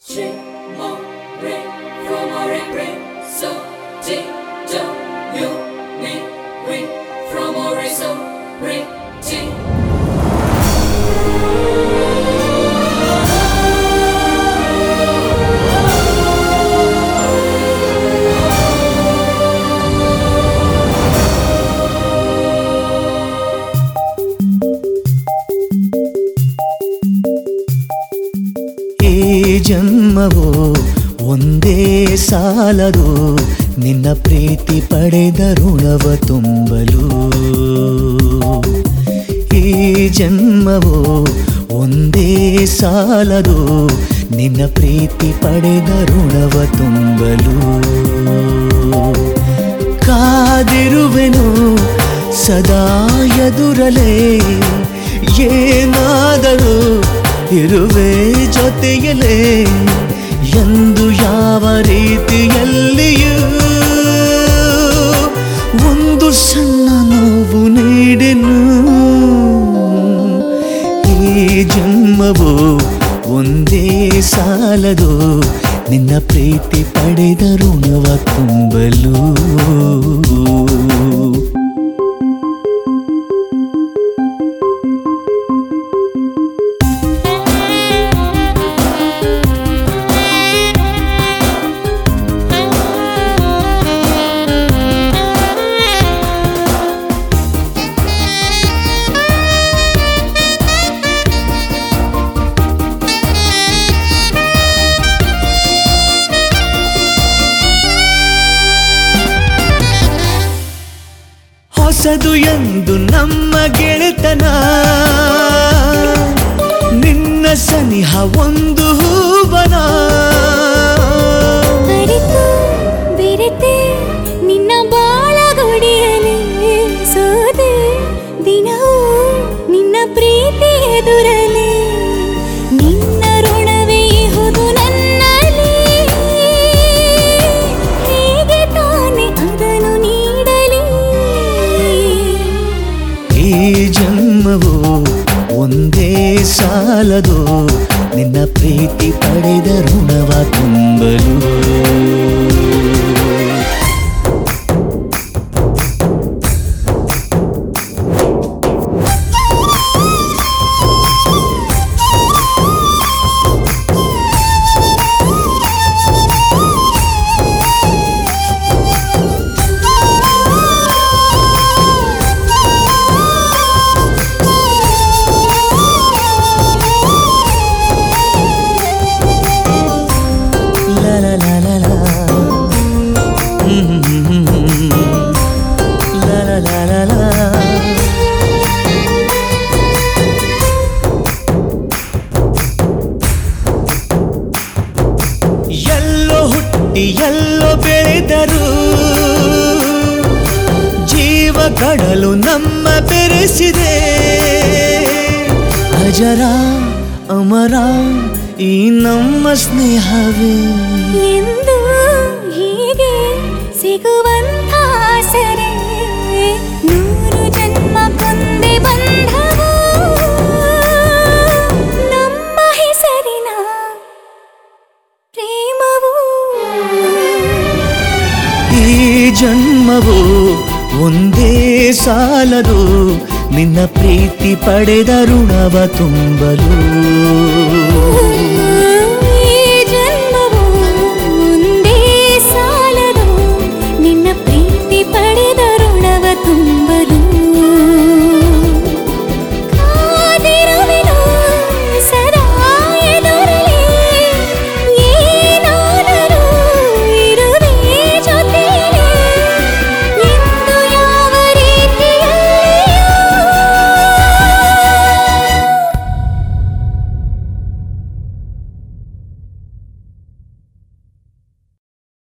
Shimore from re so ti do you mi we from so re ti ಈ ಜನ್ಮವು ಒಂದೇ ಸಾಲದು ನಿನ್ನ ಪ್ರೀತಿ ಪಡೆದ ಋಣವ ತುಂಬಲು ಈ ಜನ್ಮವು ಒಂದೇ ಸಾಲದು ನಿನ್ನ ಪ್ರೀತಿ ಪಡೆದ ಋಣವ ತುಂಬಲು ಕಾದಿರುವೆನು ಸದಾ ಎದುರಲೇ ಏನಾದರೂ ಇರುವೆ ಜೊತೆಯಲೇ ಎಂದು ಯಾವ ರೀತಿಯಲ್ಲಿಯೂ ಒಂದು ಸಣ್ಣ ನೋವು ನೀಡೆನು ಈ ಜನ್ಮವು ಒಂದೇ ಸಾಲದು ನಿನ್ನ ಪ್ರೀತಿ ಪಡೆದ ಋಣವ ತುಂಬಲು ಹೊಸದು ಎಂದು ನಮ್ಮ ಗೆಳೆತನ ನಿನ್ನ ಸನಿಹ ಒಂದು ಹೂವನ ಅರಿತು ಬೆರೆತೆ ನಿನ್ನ ಬಾಳಗೊಡಿಯಲಿ ಸೋದೆ ದಿನವೂ ನಿನ್ನ ಪ್ರೀತಿ ಎದುರಲಿ ನಿನ್ನ ಋಣವೇ ಇಹುದು ನನ್ನಲ್ಲಿ ಹೇಗೆ ತಾನೆ ಅದನ್ನು ನೀಡಲಿ ಈ ಜನ್ಮವು ಒಂದೇ ಸಾಲದು ನಿನ್ನ ಪ್ರೀತಿ ಪಡೆದ ಋಣವ ತುಂಬಲು La la la la la. Mm-hmm. La la la la la. ಎಲ್ಲೋ ಹುಟ್ಟಿ ಎಲ್ಲೋ ಬೆಳೆದರು ಜೀವ ಕಡಲು ನಮ್ಮ ಬೆರೆಸಿದೆ ಅಜರ ಅಮರ ಈ ನಮ್ಮ ಸ್ನೇಹವೇ ಎಂದು ಹೀಗೆ ಸಿಗುವಂತ ಸರೆ ನೂರು ಜನ್ಮ ಕೊಂದೆ ಬಂಧವು ನಮ್ಮ ಹೆಸರಿನ ಪ್ರೇಮವು ಈ ಜನ್ಮವು ಒಂದೇ ಸಾಲದು ನಿನ್ನ ಪ್ರೀತಿ ಪಡೆದ ಋಣವ ತುಂಬಲು